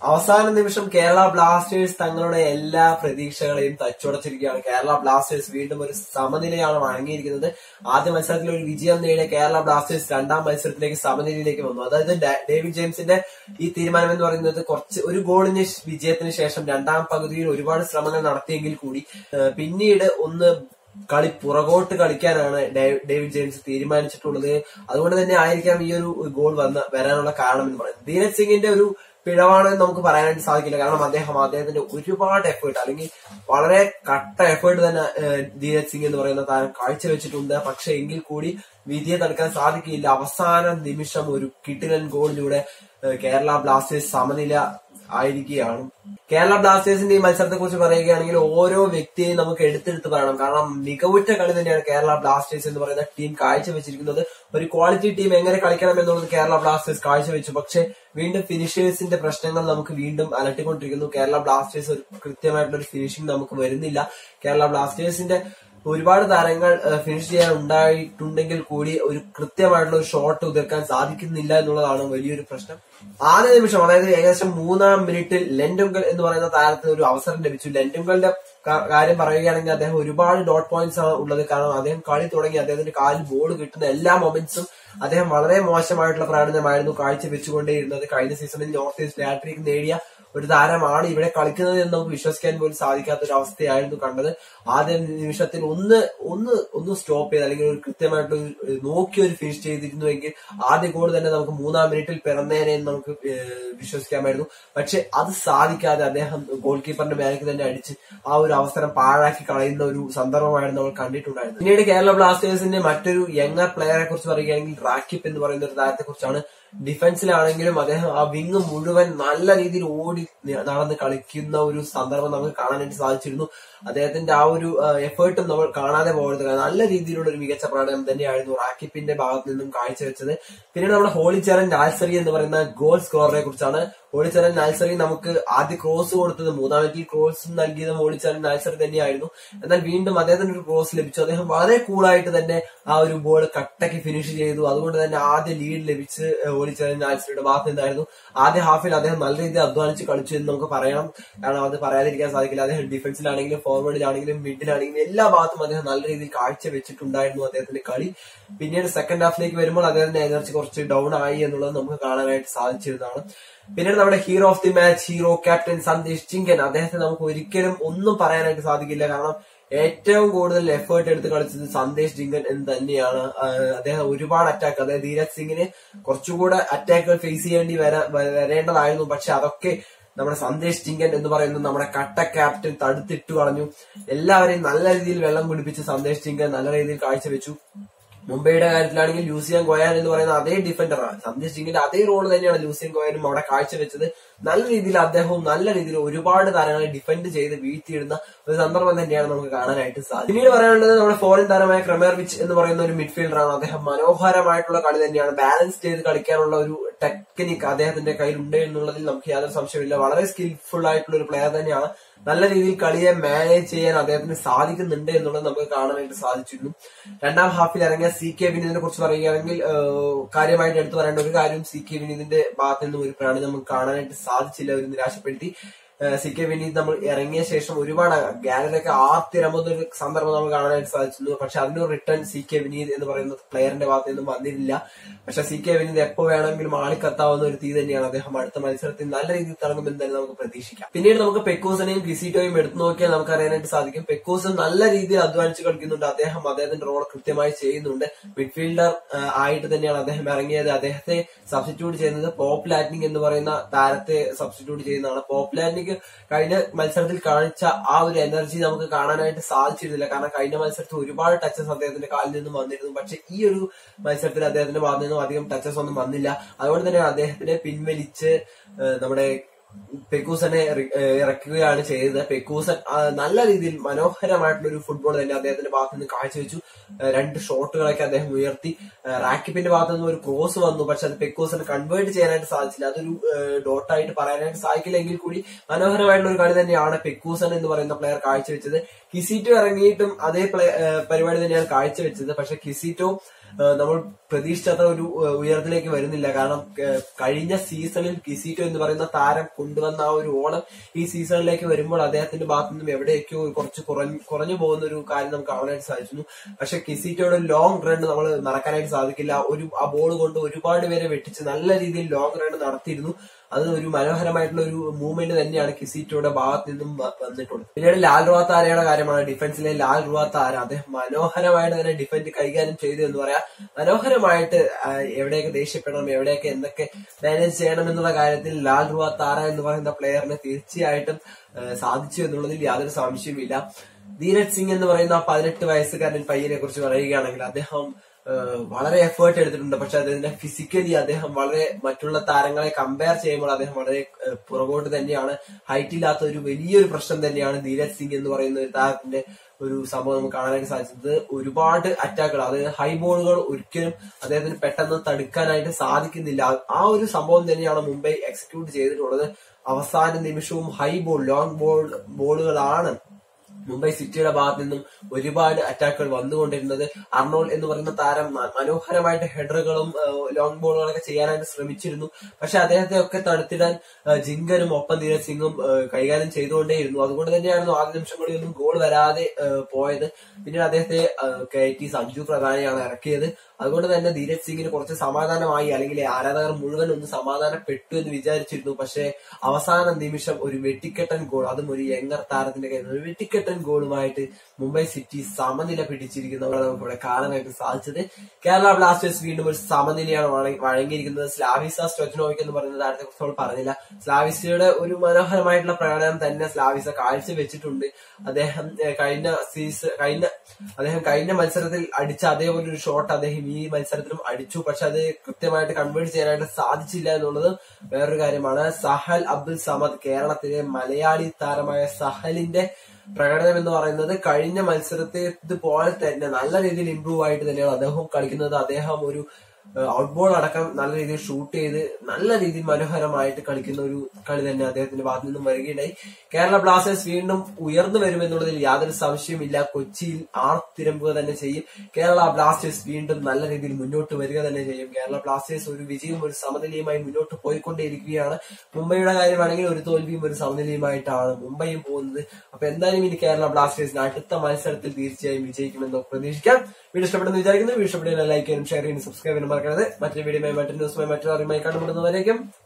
അവസാന നിമിഷം കേരള ബ്ലാസ്റ്റേഴ്സ് തങ്ങളുടെ എല്ലാ പ്രതീക്ഷകളെയും തച്ചുടച്ചിരിക്കുകയാണ് കേരള ബ്ലാസ്റ്റേഴ്സ് വീണ്ടും ഒരു സമനിലയാണ് വഴങ്ങിയിരിക്കുന്നത് ആദ്യ മത്സരത്തിൽ ഒരു വിജയം നേടിയ കേരള ബ്ലാസ്റ്റേഴ്സ് രണ്ടാം മത്സരത്തിലേക്ക് സമനിലയിലേക്ക് വന്നു അതായത് ഡേ- ഡേവിഡ് ജെയിംസിന്റെ ഈ തീരുമാനം എന്ന് പറയുന്നത് കുറച്ച് ഒരു ഗോളിന് ശ്- വിജയത്തിന് ശേഷം രണ്ടാം പകുതിയിൽ ഒരുപാട് ശ്രമങ്ങൾ നടത്തിയെങ്കിൽ കൂടി ഏഹ് പിന്നീട് ഒന്ന് കളി പുറകോട്ട് കളിക്കാനാണ് ഡേ- ഡേവിഡ് ജെയിംസ് തീരുമാനിച്ചിട്ടുള്ളത് അതുകൊണ്ട് തന്നെ ആയിരിക്കാം ഈ ഒരു ഗോൾ വന്ന വരാനുള്ള കാരണം എന്ന് പറയുന്നത് ധീരജ് സിംഗിന്റെ ഒരു പിഴവാണെന്ന് നമുക്ക് പറയാനായിട്ട് സാധിക്കില്ല കാരണം അദ്ദേഹം അദ്ദേഹത്തിന്റെ ഒരുപാട് എഫേർട്ട് അല്ലെങ്കിൽ വളരെ കട്ട എഫേർട്ട് തന്നെ ഏഹ്, ധീരജ് സിംഗ് എന്ന് പറയുന്ന താരം കാഴ്ചവെച്ചിട്ടുണ്ട് പക്ഷെ എങ്കിൽ കൂടി വിധിയെ തടുക്കാൻ സാധിക്കില്ല അവസാന നിമിഷം ഒരു കിട്ടിലൻ ഗോളിലൂടെ ഏഹ്, കേരള ബ്ലാസ്റ്റേഴ്സ് സമനില ആയിരിക്കുകയാണ് കേരള ബ്ലാസ്റ്റേഴ്സിന്റെ ഈ മത്സരത്തെ കുറിച്ച് പറയുകയാണെങ്കിൽ ഓരോ വ്യക്തിയെയും നമുക്ക് എടുത്തെടുത്ത് പറയണം കാരണം മികവുറ്റ കളി തന്നെയാണ് കേരള ബ്ലാസ്റ്റേഴ്സ് എന്ന് പറയുന്ന ടീം കാഴ്ചവെച്ചിരിക്കുന്നത് ഒരു ക്വാളിറ്റി ടീം എങ്ങനെ കളിക്കണം എന്നുള്ളത് കേരള ബ്ലാസ്റ്റേഴ്സ് കാഴ്ചവെച്ചു പക്ഷെ വീണ്ടും ഫിനിഷേഴ്സിന്റെ പ്രശ്നങ്ങൾ നമുക്ക് വീണ്ടും അലട്ടിക്കൊണ്ടിരിക്കുന്നു കേരള ബ്ലാസ്റ്റേഴ്സ് ഒരു കൃത്യമായിട്ടുള്ള ഒരു ഫിനിഷിംഗ് നമുക്ക് വരുന്നില്ല കേരള ബ്ലാസ്റ്റേഴ്സിന്റെ ഒരുപാട് താരങ്ങൾ ഫിനിഷ് ചെയ്യാൻ ഉണ്ടായിട്ടുണ്ടെങ്കിൽ കൂടി ഒരു കൃത്യമായിട്ടുള്ള ഒരു ഷോട്ട് ഉതിർക്കാൻ സാധിക്കുന്നില്ല എന്നുള്ളതാണ് വലിയൊരു പ്രശ്നം ആദ്യ നിമിഷം അതായത് ഏകദേശം മൂന്നാം മിനിറ്റിൽ ലെൻഡുങ്കൽ എന്ന് പറയുന്ന താരത്തിന് ഒരു അവസരം ലഭിച്ചു ലെൻഡുങ്കലിന്റെ ക- കാര്യം പറയുകയാണെങ്കിൽ അദ്ദേഹം ഒരുപാട് ഡോട്ട് പോയിന്റ്സ് ആണ് ഉള്ളത് കാരണം അദ്ദേഹം കളി തുടങ്ങി അദ്ദേഹത്തിന്റെ കാലിൽ ബോൾ കിട്ടുന്ന എല്ലാ മൊമെന്റ്സും അദ്ദേഹം വളരെ മോശമായിട്ടുള്ള പ്രകടനമായിരുന്നു കാഴ്ചവെച്ചുകൊണ്ടേയിരുന്നത് കഴിഞ്ഞ സീസണിൽ നോർത്ത് ഈസ്റ്റ് ലാട്രിക് നേടിയ ഒരു താരമാണ് ഇവിടെ കളിക്കുന്നത് എന്ന് നമുക്ക് വിശ്വസിക്കാൻ പോലും സാധിക്കാത്ത ഒരു അവസ്ഥയായിരുന്നു കണ്ടത് ആദ്യ നിമിഷത്തിൽ ഒന്ന് ഒന്ന് ഒന്ന് സ്റ്റോപ്പ് ചെയ്ത് അല്ലെങ്കിൽ ഒരു കൃത്യമായിട്ട് ഒരു നോക്കി ഒരു ഫിനിഷ് ചെയ്തിരുന്നുവെങ്കിൽ ആദ്യ ഗോൾ തന്നെ നമുക്ക് മൂന്നാം മിനിറ്റിൽ പിറന്നേനെ എന്ന് നമുക്ക് ഏഹ്, വിശ്വസിക്കാമായിരുന്നു പക്ഷെ അത് സാധിക്കാതെ അദ്ദേഹം ഗോൾ കീപ്പറിന്റെ ബാക്ക് തന്നെ അടിച്ച് ആ ഒരു അവസരം പാഴാക്കി കളയുന്ന ഒരു സന്ദർഭമായിരുന്നു നമ്മൾ കണ്ടിട്ടുണ്ടായിരുന്നത് പിന്നീട് കേരള ബ്ലാസ്റ്റേഴ്സിന്റെ മറ്റൊരു യങ്ങർ പ്ലെയറെ കുറിച്ച് പറയുകയാണെങ്കിൽ റാക്കിപ്പ് എന്ന് പറയുന്ന ഒരു താരത്തെ കുറിച്ചാണ് ഡിഫൻസിലാണെങ്കിലും അദ്ദേഹം ആ വിങ് മുഴുവൻ നല്ല രീതിയിൽ ഓടി നടന്ന് കളിക്കുന്ന ഒരു സന്ദർഭം നമുക്ക് കാണാനായിട്ട് സാധിച്ചിരുന്നു അദ്ദേഹത്തിന്റെ ആ ഒരു എഫേർട്ടും നമ്മൾ കാണാതെ പോകരുത് കാരണം നല്ല രീതിയിലുള്ള ഒരു മികച്ച പ്രകടനം തന്നെയായിരുന്നു റാക്കിപ്പിന്റെ ഭാഗത്ത് നിന്നും കാഴ്ചവെച്ചത് പിന്നീട് നമ്മുടെ ഹോളിച്ചരൻ നാൽസറി എന്ന് പറയുന്ന ഗോൾ സ്കോറിനെ കുറിച്ചാണ് ഹോളിച്ചരൻ നാൽസറി നമുക്ക് ആദ്യ ക്രോസ് കൊടുത്തത് മൂന്നാം മിനിറ്റിൽ ക്രോസ് നൽകിയത് ഹോളിച്ചരൻ നാൽസറി തന്നെയായിരുന്നു എന്നാൽ വീണ്ടും അദ്ദേഹത്തിന് ഒരു ക്രോസ് ലഭിച്ചു അദ്ദേഹം വളരെ കൂളായിട്ട് തന്നെ ആ ഒരു ബോൾ കട്ടയ്ക്ക് ഫിനിഷ് ചെയ്തു അതുകൊണ്ട് തന്നെ ആദ്യ ലീഡ് ലഭിച്ച് ഹോളിച്ചരൻ നാൽസറിയുടെ ഭാഗത്ത് നിന്നായിരുന്നു ആദ്യ ഹാഫിൽ അദ്ദേഹം നല്ല രീതിയിൽ അധ്വാനിച്ച് കളിച്ചു എന്ന് നമുക്ക് പറയാം കാരണം അത് പറയാതിരിക്കാൻ സാധിക്കില്ല അദ്ദേഹം ഡിഫൻസിലാണെങ്കിലും ഫോർവേഡിലാണെങ്കിലും മിഡിലാണെങ്കിലും എല്ലാ ഭാഗത്തും അദ്ദേഹം നല്ല രീതിയിൽ കാഴ്ച വെച്ചിട്ടുണ്ടായിരുന്നു അദ്ദേഹത്തിന്റെ കളി പിന്നീട് സെക്കൻഡ് ഹാഫിലേക്ക് വരുമ്പോൾ അദ്ദേഹത്തിന്റെ എനർജി കുറച്ച് ഡൗൺ ആയി എന്നുള്ളത് നമുക്ക് കാണാനായിട്ട് സാധിച്ചിരുന്നതാണ് പിന്നീട് നമ്മുടെ hero of the match hero captain Sandesh Jhingan അദ്ദേഹത്തെ നമുക്ക് ഒരിക്കലും ഒന്നും പറയാനായിട്ട് സാധിക്കില്ല കാരണം ഏറ്റവും കൂടുതൽ എഫേർട്ട് എടുത്ത് കളിച്ചത് സന്ദേശ് ജിങ്കൻ എന്ന് തന്നെയാണ് ആഹ് അദ്ദേഹം ഒരുപാട് അറ്റാക്ക് അതായത് ധീരജ് സിംഗിന് കുറച്ചുകൂടെ അറ്റാക്കുകൾ ഫേസ് ചെയ്യേണ്ടി വരാ വ- വരേണ്ടതായിരുന്നു പക്ഷെ അതൊക്കെ നമ്മുടെ സന്ദേശ് ജിങ്കൻ എന്ന് പറയുന്ന നമ്മുടെ കട്ട ക്യാപ്റ്റൻ തടുത്തിട്ട് കളഞ്ഞു എല്ലാവരെയും നല്ല രീതിയിൽ വെള്ളം കുടിപ്പിച്ച് സന്ദേശ് ജിങ്കൻ നല്ല രീതിയിൽ കാഴ്ചവെച്ചു മുംബൈയുടെ കാര്യത്തിലാണെങ്കിൽ ലൂസിയൻ ഗോയാൻ എന്ന് പറയുന്ന അതേ ഡിഫൻഡറാണ് സന്ദേശ് സിംഗിന്റെ അതേ റോൾ തന്നെയാണ് ലൂസിയൻ ഗോയാനും അവിടെ കാഴ്ചവെച്ചത് നല്ല രീതിയിൽ അദ്ദേഹവും നല്ല രീതിയിൽ ഒരുപാട് താരങ്ങളെ ഡിഫെൻഡ് ചെയ്ത് വീഴ്ത്തിയിടുന്ന ഒരു സന്ദർഭം തന്നെയാണ് നമുക്ക് കാണാനായിട്ട് സാധിക്കും പിന്നീട് പറയാനുള്ളത് നമ്മുടെ ഫോറിൻ താരമായ ക്രമേർവിച്ച് എന്ന് പറയുന്ന ഒരു മിഡ്ഫീൽഡറാണ് അദ്ദേഹം മനോഹരമായിട്ടുള്ള കളി തന്നെയാണ് ബാലൻസ് ചെയ്ത് കളിക്കാനുള്ള ഒരു ടെക്നിക്ക് അദ്ദേഹത്തിന്റെ കയ്യിലുണ്ട് എന്നുള്ളതിൽ നമുക്ക് യാതൊരു സംശയമില്ല വളരെ സ്കിൽഫുൾ ആയിട്ടുള്ള ഒരു പ്ലെയർ തന്നെയാണ് നല്ല രീതിയിൽ കളിയെ മാനേജ് ചെയ്യാൻ അദ്ദേഹത്തിന് സാധിക്കുന്നുണ്ട് എന്നുള്ളത് നമുക്ക് കാണാനായിട്ട് സാധിച്ചിരുന്നു രണ്ടാം ഹാഫിൽ ഇറങ്ങിയ സി കെ വിനീതിനെ കുറിച്ച് പറയുകയാണെങ്കിൽ ഏഹ്, കാര്യമായിട്ട് എടുത്തു പറയേണ്ട ഒരു കാര്യം സി കെ വിനീതിന്റെ ഭാഗത്ത് നിന്നും ഒരു പ്രകടനം നമുക്ക് കാണാനായിട്ട് സാധിച്ചില്ല ഒരു നിരാശപ്പെടുത്തി ഏഹ്, സി കെ വിനീത് നമ്മൾ ഇറങ്ങിയ ശേഷം ഒരുപാട് ഗാലറിയൊക്കെ ആർത്തിരമ്പുന്ന ഒരു സന്ദർഭം നമുക്ക് കാണാനായിട്ട് സാധിച്ചിരുന്നു പക്ഷെ അതിനൊരു റിട്ടേൺ സി കെ വിനീത് എന്ന് പറയുന്ന പ്ലെയറിന്റെ ഭാഗത്ത് നിന്നും വന്നിട്ടില്ല പക്ഷെ സി കെ വിനീത് എപ്പോ വേണമെങ്കിലും ആളിക്കത്താവുന്ന ഒരു തീ തന്നെയാണ് അദ്ദേഹം അടുത്ത മത്സരത്തിൽ നല്ല രീതിയിൽ തിളങ്ങുമെന്ന് തന്നെ നമുക്ക് പ്രതീക്ഷിക്കാം പിന്നീട് നമുക്ക് പെക്കൂസനെയും ഗിസിറ്റോയും എടുത്തു നോക്കിയാൽ നമുക്ക് അറിയാനായിട്ട് സാധിക്കും പെക്കൂസൻ നല്ല രീതിയിൽ അധ്വാനിച്ച് കളിക്കുന്നുണ്ട് അദ്ദേഹം അദ്ദേഹത്തിന്റെ റോൾ കൃത്യമായി ചെയ്യുന്നുണ്ട് മിഡ്ഫീൽഡർ ആയിട്ട് തന്നെയാണ് അദ്ദേഹം ഇറങ്ങിയത് അദ്ദേഹത്തെ സബ്സ്റ്റിറ്റ്യൂട്ട് ചെയ്യുന്നത് പോപ്പ് ലാറ്റ്നിങ് എന്ന് പറയുന്ന താരത്തെ സബ്സ്റ്റിറ്റ്യൂട്ട് ചെയ്യുന്നതാണ് പോപ്പ് ലാറ്റ്നിങ് കഴിഞ്ഞ മത്സരത്തിൽ കാണിച്ച ആ ഒരു എനർജി നമുക്ക് കാണാനായിട്ട് സാധിച്ചിരുന്നില്ല കാരണം കഴിഞ്ഞ മത്സരത്തിൽ ഒരുപാട് ടച്ചസ് അദ്ദേഹത്തിന്റെ കാലിൽ നിന്നും വന്നിരുന്നു പക്ഷെ ഈ ഒരു മത്സരത്തിൽ അദ്ദേഹത്തിന്റെ ഭാഗത്തു നിന്നും അധികം ടച്ചസ് ഒന്നും വന്നില്ല അതുകൊണ്ട് തന്നെ അദ്ദേഹത്തിനെ പിൻവലിച്ച് ഏഹ്, നമ്മുടെ പെക്കൂസനെ ഇറ- ഏഹ് ഇറക്കുകയാണ് ചെയ്തത് പെക്കൂസൻ ആ, നല്ല രീതിയിൽ മനോഹരമായിട്ടുള്ള ഒരു ഫുട്ബോൾ തന്നെ അദ്ദേഹത്തിന്റെ ഭാഗത്ത് നിന്ന് കാഴ്ചവെച്ചു ഏഹ് രണ്ട് ഷോട്ടുകളൊക്കെ അദ്ദേഹം ഉയർത്തി ഏഹ് റാക്കിപ്പിന്റെ ഭാഗത്ത് നിന്ന് ഒരു ക്രോസ് വന്നു പക്ഷെ അത് പെക്കൂസന് കൺവേർട്ട് ചെയ്യാനായിട്ട് സാധിച്ചില്ല അതൊരു ഡോട്ടായിട്ട് പറയാനായിട്ട് സാധിക്കില്ലെങ്കിൽ കൂടി മനോഹരമായിട്ടുള്ള ഒരു കളി തന്നെയാണ് പെക്കൂസൻ എന്ന് പറയുന്ന പ്ലെയർ കാഴ്ചവെച്ചത് കിസിറ്റോ ഇറങ്ങിയിട്ടും അതേ പ്ലേ ഏഹ് പരിപാടി തന്നെയാണ് കാഴ്ചവെച്ചത് പക്ഷെ കിസിറ്റോ ഏഹ് നമ്മൾ പ്രതീക്ഷിച്ചത്ര ഒരു ഏഹ് ഉയരത്തിലേക്ക് വരുന്നില്ല കാരണം ഏഹ് കഴിഞ്ഞ സീസണിൽ കിസിറ്റോ എന്ന് പറയുന്ന താരം കൊണ്ടുവന്ന ആ ഒരു ഓളം ഈ സീസണിലേക്ക് വരുമ്പോൾ അദ്ദേഹത്തിന്റെ ഭാഗത്തു നിന്നും എവിടെയൊക്കെയോ കുറച്ച് കുറഞ്ഞു കുറഞ്ഞു പോകുന്ന ഒരു കാര്യം നമുക്ക് കാണാനായിട്ട് സാധിച്ചിരുന്നു പക്ഷെ കിസിറ്റോയുടെ ലോങ് റൺ നമ്മൾ നടക്കാനായിട്ട് സാധിക്കില്ല ഒരു ആ ബോൾ കൊണ്ട് ഒരുപാട് പേരെ വെട്ടിച്ച് നല്ല രീതിയിൽ ലോങ് റൺ നടത്തിയിരുന്നു അത് ഒരു മനോഹരമായിട്ടുള്ള ഒരു മൂവ്മെന്റ് തന്നെയാണ് കിസിറ്റോയുടെ ഭാഗത്ത് നിന്നും വ- വന്നിട്ടുള്ളത് പിന്നീട് ലാൽ റുവാത്താരയുടെ കാര്യമാണ് ഡിഫൻസിലെ ലാൽ റുവാത്താര അദ്ദേഹം മനോഹരമായിട്ട് തന്നെ ഡിഫൻഡ് കൈകാര്യം ചെയ്തു എന്ന് പറയാം മനോഹരമായിട്ട് ആ, എവിടെയൊക്കെ ദേഷ്യപ്പെടണം എവിടെയൊക്കെ എന്തൊക്കെ മാനേജ് ചെയ്യണം എന്നുള്ള കാര്യത്തിൽ ലാൽ റുവാത്താര എന്ന് പറയുന്ന പ്ലെയറിന് തീർച്ചയായിട്ടും ആ, സാധിച്ചു എന്നുള്ളതിൽ യാതൊരു സംശയവുമില്ല ധീരജ് സിംഗ് എന്ന് പറയുന്ന ആ പതിനെട്ട് വയസ്സുകാരൻ പയ്യനെ കുറിച്ച് പറയുകയാണെങ്കിൽ അദ്ദേഹം ഏഹ് വളരെ എഫേർട്ട് എടുത്തിട്ടുണ്ട് പക്ഷെ അദ്ദേഹത്തിന്റെ ഫിസിക്കലി അദ്ദേഹം വളരെ മറ്റുള്ള താരങ്ങളെ കമ്പയർ ചെയ്യുമ്പോൾ അദ്ദേഹം വളരെ ഏഹ് പുറകോട്ട് തന്നെയാണ് ഹൈറ്റ് ഇല്ലാത്ത ഒരു വലിയൊരു പ്രശ്നം തന്നെയാണ് ധീരജ് സിംഗ് എന്ന് പറയുന്ന ഒരു താരത്തിന്റെ ഒരു സംഭവം നമുക്ക് കാണാനായിട്ട് സാധിച്ചത് ഒരുപാട് അറ്റാക്കുകൾ അതായത് ഹൈ ബോളുകൾ ഒരിക്കലും അദ്ദേഹത്തിന് പെട്ടെന്ന് തടുക്കാനായിട്ട് സാധിക്കുന്നില്ല ആ ഒരു സംഭവം തന്നെയാണ് മുംബൈ എക്സിക്യൂട്ട് ചെയ്തിട്ടുള്ളത് അവസാന നിമിഷവും ഹൈ ബോൾ ലോങ് ബോൾ ബോളുകളാണ് മുംബൈ സിറ്റിയുടെ ഭാഗത്ത് നിന്നും ഒരുപാട് അറ്റാക്കുകൾ വന്നുകൊണ്ടിരുന്നത് അർണോൾ എന്ന് പറയുന്ന താരം മ- മനോഹരമായിട്ട് ഹെഡറുകളും ലോങ് ബോളുകളൊക്കെ ചെയ്യാനായിട്ട് ശ്രമിച്ചിരുന്നു പക്ഷെ അദ്ദേഹത്തെ ഒക്കെ തടുത്തിടാൻ ആ, ജിങ്കനും ഒപ്പം ധീരജ് സിംഗും ആ, കൈകാര്യം ചെയ്തുകൊണ്ടേയിരുന്നു അതുകൊണ്ട് തന്നെയായിരുന്നു ആദ്യ നിമിഷങ്ങളിൽ ഒന്നും ഗോൾ വരാതെ ആ, പോയത് പിന്നീട് അദ്ദേഹത്തെ ആ, കയറ്റി സഞ്ജു പ്രധാനെയാണ് ഇറക്കിയത് അതുകൊണ്ട് തന്നെ ധീരജ് സിംഗിന് കുറച്ച് സമാധാനമായി അല്ലെങ്കിൽ ആരാധകർ മുഴുവൻ ഒന്ന് സമാധാനപ്പെട്ടു എന്ന് വിചാരിച്ചിരുന്നു പക്ഷേ അവസാന നിമിഷം ഒരു വെട്ടിക്കെട്ടൻ ഗോൾ അതും ഒരു യങ്ങർ താരത്തിന്റെ കയ്യിൽ നിന്ന് ഒരു വെട്ടിക്കെട്ടൻ ഗോളുമായിട്ട് മുംബൈ സിറ്റി സമനില പിടിച്ചിരിക്കുന്നതാണ് നമുക്ക് ഇവിടെ കാണാനായിട്ട് സാധിച്ചത് കേരള ബ്ലാസ്റ്റേഴ്സ് വീണ്ടും ഒരു സമനിലയാണ് വഴങ്ങി- വഴങ്ങിയിരിക്കുന്നത് സ്ലാവിസ സ്റ്റോച്ചനോവിക് എന്ന് പറയുന്ന താരത്തെ കുറിച്ച് നമ്മൾ പറഞ്ഞില്ല സ്ലാവിസയുടെ ഒരു മനോഹരമായിട്ടുള്ള പ്രകടനം തന്നെ സ്ലാവിസ കാഴ്ചവെച്ചിട്ടുണ്ട് അദ്ദേഹം ഏഹ്, കഴിഞ്ഞ സീസൺ കഴിഞ്ഞ അദ്ദേഹം കഴിഞ്ഞ മത്സരത്തിൽ അടിച്ച അതേപോലെ ഒരു ഷോട്ട് അദ്ദേഹം ഈ മത്സരത്തിലും അടിച്ചു പക്ഷെ അത് കൃത്യമായിട്ട് കൺവേർട്ട് ചെയ്യാനായിട്ട് സാധിച്ചില്ല എന്നുള്ളത് വേറൊരു കാര്യമാണ് സഹൽ അബ്ദുൽ സമദ് കേരളത്തിലെ മലയാളി താരമായ സഹലിന്റെ പ്രകടനം എന്ന് പറയുന്നത് കഴിഞ്ഞ മത്സരത്തെ പോലെ തന്നെ നല്ല രീതിയിൽ ഇമ്പ്രൂവ് ആയിട്ട് തന്നെയാണ് അദ്ദേഹം കളിക്കുന്നത് അദ്ദേഹം ഒരു ഔട്ട് ബോൾ അടക്കം നല്ല രീതിയിൽ ഷൂട്ട് ചെയ്ത് നല്ല രീതിയിൽ മനോഹരമായിട്ട് കളിക്കുന്ന ഒരു കളി തന്നെ അദ്ദേഹത്തിന്റെ ഭാഗത്തു നിന്നും വരികയുണ്ടായി കേരള ബ്ലാസ്റ്റേഴ്സ് വീണ്ടും ഉയർന്നു വരുമെന്നുള്ളതിൽ യാതൊരു സംശയവുമില്ല കൊച്ചിയിൽ ആർത്തിരമ്പുക തന്നെ ചെയ്യും കേരള ബ്ലാസ്റ്റേഴ്സ് വീണ്ടും നല്ല രീതിയിൽ മുന്നോട്ട് വരിക തന്നെ ചെയ്യും കേരള ബ്ലാസ്റ്റേഴ്സ് ഒരു വിജയവും ഒരു സമനിലയുമായി മുന്നോട്ട് പോയിക്കൊണ്ടേയിരിക്കുകയാണ് മുംബൈയുടെ കാര്യമാണെങ്കിൽ ഒരു തോൽവിയും ഒരു സമനിലയുമായിട്ടാണ് മുംബൈയും പോകുന്നത് അപ്പൊ എന്തായാലും ഇനി കേരള ബ്ലാസ്റ്റേഴ്സിന് അടുത്ത മത്സരത്തിൽ തീർച്ചയായും വിജയിക്കുമെന്ന് പ്രതീക്ഷിക്കാം വീഡിയോ ഇഷ്ടപ്പെടുന്നു വിചാരിക്കുന്നു വീഡിയോ ഇഷ്ടപ്പെടുന്ന ലൈക്ക് ചെയ്യാനും ഷെയർ ചെയ്യാനും സബ്സ്ക്രൈബ് ചെയ്യാനും മറക്കരുത് മറ്റൊരു വീഡിയോ മറ്റൊരു ന്യൂസുമായി മറ്റൊരു അറിയുമായി കണ്ടുമുട്ടുന്നവരേക്കും